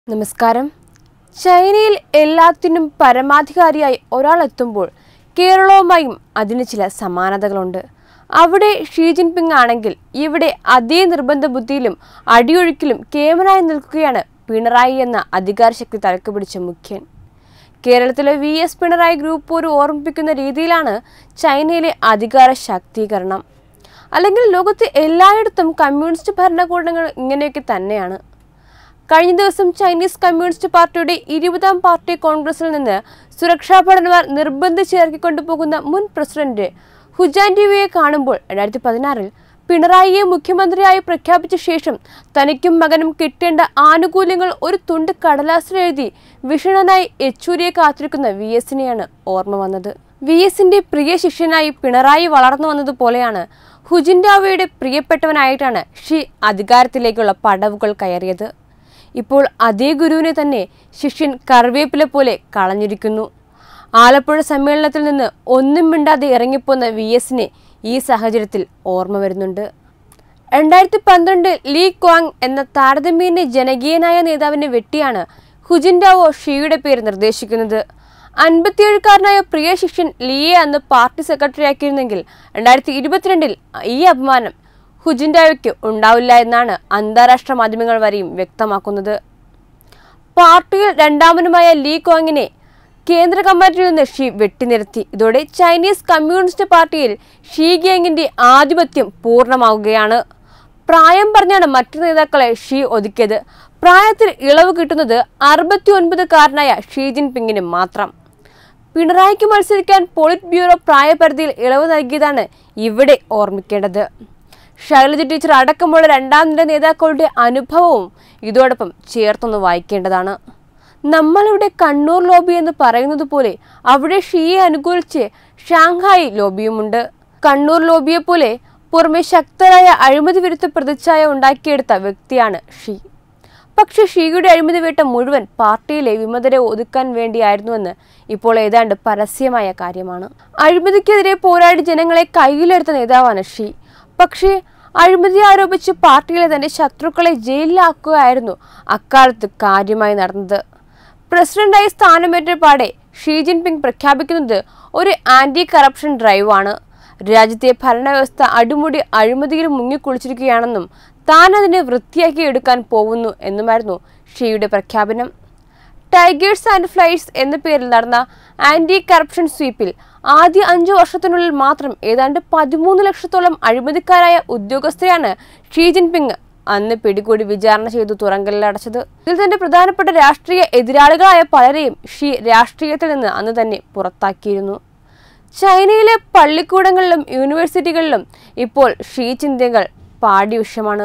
നമസ്കാരം ചൈനയിൽ എല്ലാത്തിനും പരമാധികാരിയായി ഒരാൾ എത്തുമ്പോൾ കേരളവുമായും അതിന് ചില സമാനതകളുണ്ട് അവിടെ ഷീ ജിൻപിങ് ആണെങ്കിൽ ഇവിടെ അതേ നിർബന്ധ ബുദ്ധിയിലും അടിയൊഴുക്കിലും കേമനായി നിൽക്കുകയാണ് പിണറായി എന്ന അധികാരശക്തി തലക്ക് പിടിച്ച മുഖ്യൻ കേരളത്തിലെ വി എസ് പിണറായി ഗ്രൂപ്പ് ഒരു ഓർമ്മിപ്പിക്കുന്ന രീതിയിലാണ് ചൈനയിലെ അധികാര ശാക്തീകരണം അല്ലെങ്കിൽ ലോകത്തെ എല്ലായിടത്തും കമ്മ്യൂണിസ്റ്റ് ഭരണകൂടങ്ങൾ ഇങ്ങനെയൊക്കെ തന്നെയാണ് കഴിഞ്ഞ ദിവസം ചൈനീസ് കമ്മ്യൂണിസ്റ്റ് പാർട്ടിയുടെ ഇരുപതാം പാർട്ടി കോൺഗ്രസിൽ നിന്ന് സുരക്ഷാ ഭടന്മാർ നിർബന്ധിച്ച് ഇറക്കിക്കൊണ്ടുപോകുന്ന മുൻ പ്രസിഡന്റ് ഹുജാൻ ടിവിയെ കാണുമ്പോൾ രണ്ടായിരത്തി പതിനാറിൽ പിണറായിയെ മുഖ്യമന്ത്രിയായി പ്രഖ്യാപിച്ച ശേഷം തനിക്കും മകനും കിട്ടേണ്ട ആനുകൂല്യങ്ങൾ ഒരു തുണ്ട് കടലാസിൽ എഴുതി വിഷണനായി യെച്ചൂരിയെ കാത്തിരിക്കുന്ന വി എസിനെയാണ് ഓർമ്മ വന്നത് വി എസിന്റെ പ്രിയ ശിഷ്യനായി പിണറായി വളർന്നു വന്നതുപോലെയാണ് ഹുജിൻഡാവയുടെ പ്രിയപ്പെട്ടവനായിട്ടാണ് ഷി അധികാരത്തിലേക്കുള്ള പടവുകൾ കയറിയത് ഇപ്പോൾ അതേ ഗുരുവിനെ തന്നെ ശിഷ്യൻ കറിവേപ്പില പോലെ കളഞ്ഞിരിക്കുന്നു ആലപ്പുഴ സമ്മേളനത്തിൽ നിന്ന് ഒന്നും മിണ്ടാതെ ഇറങ്ങിപ്പോന്ന വി എസിനെ ഈ സാഹചര്യത്തിൽ ഓർമ്മ വരുന്നുണ്ട് രണ്ടായിരത്തി പന്ത്രണ്ട് ലീ ക്വാങ് എന്ന താരതമ്യേന ജനകീയനായ നേതാവിനെ വെട്ടിയാണ് ഹുജിൻഡാവോ ഷിയുടെ പേര് നിർദ്ദേശിക്കുന്നത് അൻപത്തിയേഴുകാരനായ പ്രിയ ശിഷ്യൻ ലീയെ അന്ന് പാർട്ടി സെക്രട്ടറിയാക്കിയിരുന്നെങ്കിൽ രണ്ടായിരത്തി ഇരുപത്തിരണ്ടിൽ ഈ അപമാനം ഹുജിൻഡാവയ്ക്ക് ഉണ്ടാവില്ല എന്നാണ് അന്താരാഷ്ട്ര മാധ്യമങ്ങൾ വരെയും വ്യക്തമാക്കുന്നത് പാർട്ടിയിൽ രണ്ടാമനുമായ ലീ കോങ്ങിനെ കേന്ദ്ര കമ്മിറ്റിയിൽ നിന്ന് ഷീ വെട്ടിനിരത്തി ഇതോടെ ചൈനീസ് കമ്മ്യൂണിസ്റ്റ് പാർട്ടിയിൽ ഷീ ഗ്യാങ്ങിന്റെ ആധിപത്യം പൂർണ്ണമാവുകയാണ് പ്രായം പറഞ്ഞാണ് മറ്റു നേതാക്കളെ ഷീ ഒതുക്കിയത് പ്രായത്തിൽ ഇളവ് കിട്ടുന്നത് അറുപത്തി ഒൻപതുകാരനായ ഷീ ജിൻപിങ്ങിന് മാത്രം പിണറായിക്ക് മത്സരിക്കാൻ പോളിറ്റ് ബ്യൂറോ പ്രായപരിധിയിൽ ഇളവ് നൽകിയതാണ് ഇവിടെ ഓർമ്മിക്കേണ്ടത് ശൈലജ ടീച്ചർ അടക്കമുള്ള രണ്ടാം നിര നേതാക്കളുടെ അനുഭവവും ഇതോടൊപ്പം ചേർത്തൊന്ന് വായിക്കേണ്ടതാണ് നമ്മളിവിടെ കണ്ണൂർ ലോബി എന്ന് പറയുന്നത് പോലെ അവിടെ ഷീയെ അനുകൂലിച്ച് ഷാങ്ഹായി ലോബിയുമുണ്ട് കണ്ണൂർ ലോബിയെ പോലെ പുറമെ ശക്തരായ അഴിമതി വിരുദ്ധ പ്രതിച്ഛായ ഉണ്ടാക്കിയെടുത്ത വ്യക്തിയാണ് ഷീ പക്ഷേ ഷീയുടെ അഴിമതി വേട്ട മുഴുവൻ പാർട്ടിയിലെ വിമതരെ ഒതുക്കാൻ വേണ്ടിയായിരുന്നുവെന്ന് ഇപ്പോൾ ഏതാണ്ട് പരസ്യമായ കാര്യമാണ് അഴിമതിക്കെതിരെ പോരാടി ജനങ്ങളെ കയ്യിലെടുത്ത നേതാവാണ് ഷീ പക്ഷേ അഴിമതി ആരോപിച്ച് പാർട്ടിയിലെ തന്റെ ശത്രുക്കളെ ജയിലിലാക്കുകയായിരുന്നു അക്കാലത്ത് കാര്യമായി നടന്നത് പ്രസിഡന്റായി സ്ഥാനമേറ്റ പാടെ ഷീ ജിൻപിങ് പ്രഖ്യാപിക്കുന്നത് ഒരു ആന്റി കറപ്ഷൻ ഡ്രൈവാണ് രാജ്യത്തെ ഭരണവ്യവസ്ഥ അടിമുടി അഴിമതിയിൽ മുങ്ങിക്കുളിച്ചിരിക്കുകയാണെന്നും താൻ അതിനെ വൃത്തിയാക്കി എടുക്കാൻ പോകുന്നു എന്നുമായിരുന്നു ഷീയുടെ പ്രഖ്യാപനം ടൈഗേഴ്സ് ആൻഡ് ഫ്ലൈറ്റ്സ് എന്ന പേരിൽ നടന്ന ആന്റി കറപ്ഷൻ സ്വീപ്പിൽ ആദ്യ അഞ്ചു വർഷത്തിനുള്ളിൽ മാത്രം ഏതാണ്ട് പതിമൂന്ന് ലക്ഷത്തോളം അഴിമതിക്കാരായ ഉദ്യോഗസ്ഥരെയാണ് ഷീ ജിൻപിങ് അന്ന് പിടികൂടി വിചാരണ ചെയ്തു തുറങ്കലിൽ അടച്ചത് ഇതിൽ തന്നെ പ്രധാനപ്പെട്ട രാഷ്ട്രീയ എതിരാളികളായ പലരെയും ഷീ രാഷ്ട്രീയത്തിൽ നിന്ന് അന്ന് തന്നെ പുറത്താക്കിയിരുന്നു ചൈനയിലെ പള്ളിക്കൂടങ്ങളിലും യൂണിവേഴ്സിറ്റികളിലും ഇപ്പോൾ ഷീ ചിന്തകൾ പാഠ്യവിഷയമാണ്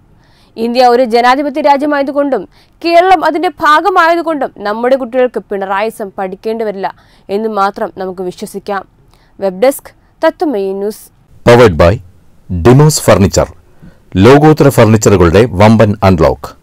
ഇന്ത്യ ഒരു ജനാധിപത്യ രാജ്യമായതുകൊണ്ടും കേരളം അതിന്റെ ഭാഗമായതുകൊണ്ടും നമ്മുടെ കുട്ടികൾക്ക് പിണറായിസം പഠിക്കേണ്ടി വരില്ല എന്ന് മാത്രം നമുക്ക് വിശ്വസിക്കാം web desk Tatwamayi news powered by Demos furniture ലോകോത്തര ഫർണിച്ചറുകളുടെ വമ്പൻ അൺലോക്ക്